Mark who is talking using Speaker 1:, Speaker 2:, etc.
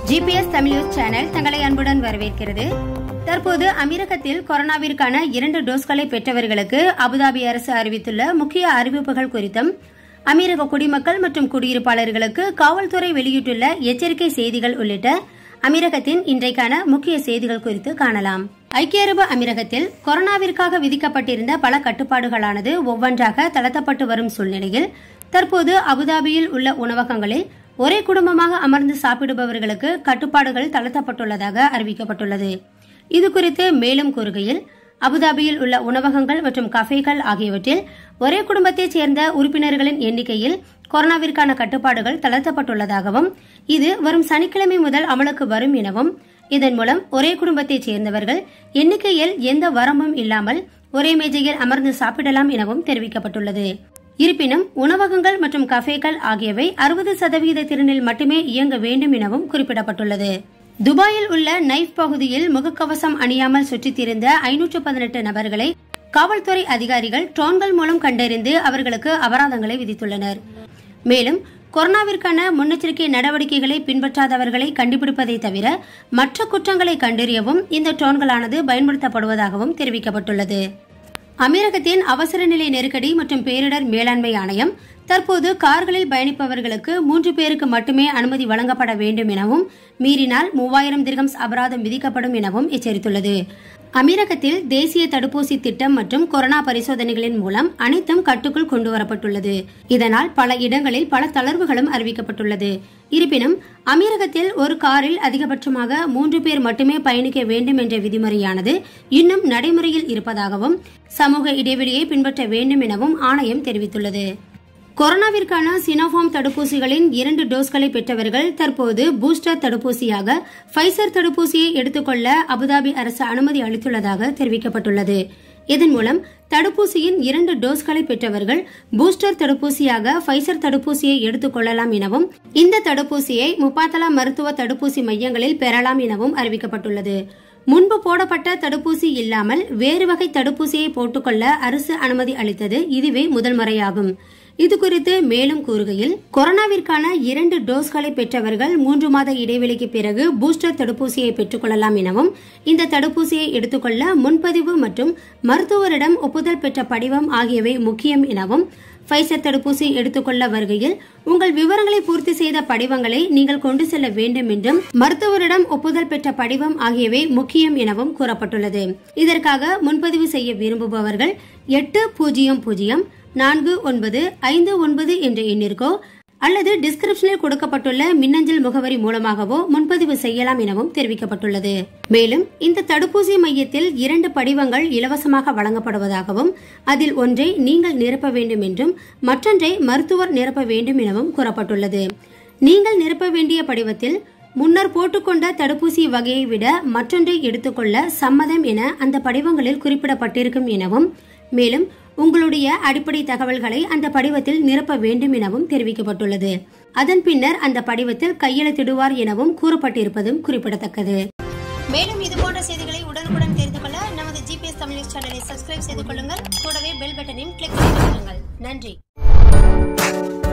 Speaker 1: GPS Tamil news channel தங்களை அன்புடன் வரவேற்கிறது தற்போது அமீரகத்தில் கொரோனாவிற்கான இரண்டு டோஸ்களை பெற்றவர்களுக்கு அபுதாபி அரசு அறிவித்துள்ள முக்கிய அறிவிப்புகள் குறித்தும் அமீரக குடிமக்கள் மற்றும் குடியிருப்பாளர்களுக்கு காவல்துறை வெளியிட்டுள்ள எச்சரிக்கை செய்திகள் உள்ளிட்ட அமீரகத்தின் இன்றைக்கான முக்கிய செய்திகள் குறித்து காணலாம் ஐக்கிய அரபு அமீரகத்தில் கொரோனாவிற்காக விதிக்கப்பட்டிருந்த பல கட்டுப்பாடுகளானது ஒவ்வொன்றாக தளர்த்தப்பட்டு வரும் சூழ்நிலையில் தற்போது அபுதாபியில் உள்ள உணவகங்களில் ஒரே குடும்பமாக அமர்ந்து சாப்பிடுபவர்களுக்கு கட்டுப்பாடுகள் தளர்த்தப்பட்டுள்ளதாக அறிவிக்கப்பட்டுள்ளது இதுகுறித்து மேலும் கூறுகையில் அபுதாபியில் உள்ள உணவகங்கள் மற்றும் கஃபேகள் ஆகியவற்றில் ஒரே குடும்பத்தைச் சேர்ந்த உறுப்பினர்களின் எண்ணிக்கையில் கொரோனாவிற்கான கட்டுப்பாடுகள் தளர்த்தப்பட்டுள்ளதாகவும் இது வரும் சனிக்கிழமை முதல் அமலுக்கு வரும் எனவும் இதன் மூலம் ஒரே குடும்பத்தைச் சேர்ந்தவர்கள் எண்ணிக்கையில் எந்த வரம்பும் இல்லாமல் ஒரே மேஜையில் அமர்ந்து சாப்பிடலாம் எனவும் தெரிவிக்கப்பட்டுள்ளது இருப்பினும் உணவகங்கள் மற்றும் கஃபேக்கள் ஆகியவை அறுபது சதவீத திறனில் மட்டுமே இயங்க வேண்டும் எனவும் குறிப்பிடப்பட்டுள்ளது துபாயில் உள்ள நைஃப் பகுதியில் முகக்கவசம் அணியாமல் சுற்றித் திரிந்த ஐநூற்று பதினெட்டு நபர்களை காவல்துறை அதிகாரிகள் ட்ரோன்கள் மூலம் கண்டறிந்து அவர்களுக்கு அபராதங்களை விதித்துள்ளனர் மேலும் கொரோனாவிற்கான முன்னெச்சரிக்கை நடவடிக்கைகளை பின்பற்றாதவர்களை கண்டுபிடிப்பதை தவிர மற்ற குற்றங்களை கண்டறியவும் இந்த ட்ரோன்களானது பயன்படுத்தப்படுவதாகவும் தெரிவிக்கப்பட்டுள்ளது அமீரகத்தின் அவசர நிலை நெருக்கடி மற்றும் பேரிடர் மேலாண்மை ஆணையம் தற்போது கார்களில் பயணிப்பவர்களுக்கு மூன்று பேருக்கு மட்டுமே அனுமதி வழங்கப்பட வேண்டும் எனவும் மீறினால் மூவாயிரம் திர்கம்ஸ் அபராதம் விதிக்கப்படும் எனவும் எச்சரித்துள்ளது அமீரகத்தில் தேசிய தடுப்பூசி திட்டம் மற்றும் கொரோனா பரிசோதனைகளின் மூலம் அனைத்தும் கட்டுக்குள் கொண்டுவரப்பட்டுள்ளது இதனால் பல இடங்களில் பல தளர்வுகளும் அறிவிக்கப்பட்டுள்ளது இருப்பினும் அமீரகத்தில் ஒரு காரில் அதிகபட்சமாக மூன்று பேர் மட்டுமே பயணிக்க வேண்டும் என்ற விதிமுறையானது இன்னும் நடைமுறையில் இருப்பதாகவும் சமூக இடைவெளியை பின்பற்ற வேண்டும் எனவும் ஆணையம் தெரிவித்துள்ளது கொரோனாவிற்கான சினோஃபார்ம் தடுப்பூசிகளின் இரண்டு டோஸ்களை பெற்றவர்கள் தற்போது பூஸ்டர் தடுப்பூசியாக ஃபைசர் தடுப்பூசியை எடுத்துக்கொள்ள அபுதாபி அரசு அனுமதி அளித்துள்ளதாக தெரிவிக்கப்பட்டுள்ளது இதன் மூலம் தடுப்பூசியின் இரண்டு டோஸ்களை பெற்றவர்கள் பூஸ்டர் தடுப்பூசியாக ஃபைசர் தடுப்பூசியை எடுத்துக் கொள்ளலாம் எனவும் இந்த தடுப்பூசியை முப்பாத்தலா மருத்துவ தடுப்பூசி மையங்களில் பெறலாம் எனவும் அறிவிக்கப்பட்டுள்ளது முன்பு போடப்பட்ட தடுப்பூசி இல்லாமல் வேறு வகை தடுப்பூசியை போட்டுக்கொள்ள அரசு அனுமதி அளித்தது இதுவே முதல் முறையாகும் இது குறித்து மேலும் கூறுகையில் கொரோனாவிற்கான இரண்டு டோஸ்களை பெற்றவர்கள் மூன்று மாத இடைவெளிக்கு பிறகு பூஸ்டர் தடுப்பூசியை பெற்றுக்கொள்ளலாம் எனவும் இந்த தடுப்பூசியை எடுத்துக்கொள்ள முன்பதிவு மற்றும் மருத்துவரிடம் ஒப்புதல் பெற்ற படிவம் ஆகியவை முக்கியம் எனவும் ஃபைசர் தடுப்பூசி எடுத்துக்கொள்ள வருகையில் உங்கள் விவரங்களை பூர்த்தி செய்த படிவங்களை நீங்கள் கொண்டு செல்ல வேண்டும் என்றும் மருத்துவரிடம் ஒப்புதல் பெற்ற படிவம் ஆகியவை முக்கியம் எனவும் கூறப்பட்டுள்ளது இதற்காக முன்பதிவு செய்ய விரும்புபவர்கள் எட்டு பூஜ்ஜியம் பூஜ்ஜியம் நான்கு ஒன்பது ஐந்து ஒன்பது என்ற எண்ணிற்கோ அல்லது டிஸ்கிரிப்ஷனில் கொடுக்கப்பட்டுள்ள மின்னஞ்சல் முகவரி மூலமாகவோ முன்பதிவு செய்யலாம் எனவும் தெரிவிக்கப்பட்டுள்ளது மேலும் இந்த தடுப்பூசி மையத்தில் இரண்டு படிவங்கள் இலவசமாக வழங்கப்படுவதாகவும் அதில் ஒன்றை நீங்கள் நிரப்ப வேண்டும் என்றும் மற்றொன்றை மருத்துவர் நிரப்ப வேண்டும் எனவும் கூறப்பட்டுள்ளது நீங்கள் நிரப்ப வேண்டிய படிவத்தில் முன்னர் போட்டுக்கொண்ட தடுப்பூசி வகையை விட மற்றொன்றை எடுத்துக்கொள்ள சம்மதம் என அந்த படிவங்களில் குறிப்பிடப்பட்டிருக்கும் எனவும் மேலும் உங்களுடைய அடிப்படை தகவல்களை அந்த படிவத்தில் நிரப்ப வேண்டும் எனவும் தெரிவிக்கப்பட்டுள்ளது அதன் பின்னர் அந்த படிவத்தில் கையெழுத்திடுவார் எனவும் கூறப்பட்டிருப்பதும் குறிப்பிடத்தக்கது மேலும் இது போன்ற செய்திகளை உடனுக்குடன் தெரிந்து கொள்ள நமது ஜிபிஎஸ் தமிழ் சேனலை சப்ஸ்கிரைப் செய்து கொள்ளுங்கள் கூடவே பெல் பட்டனையும் கிளிக் செய்து கொள்ளுங்கள் நன்றி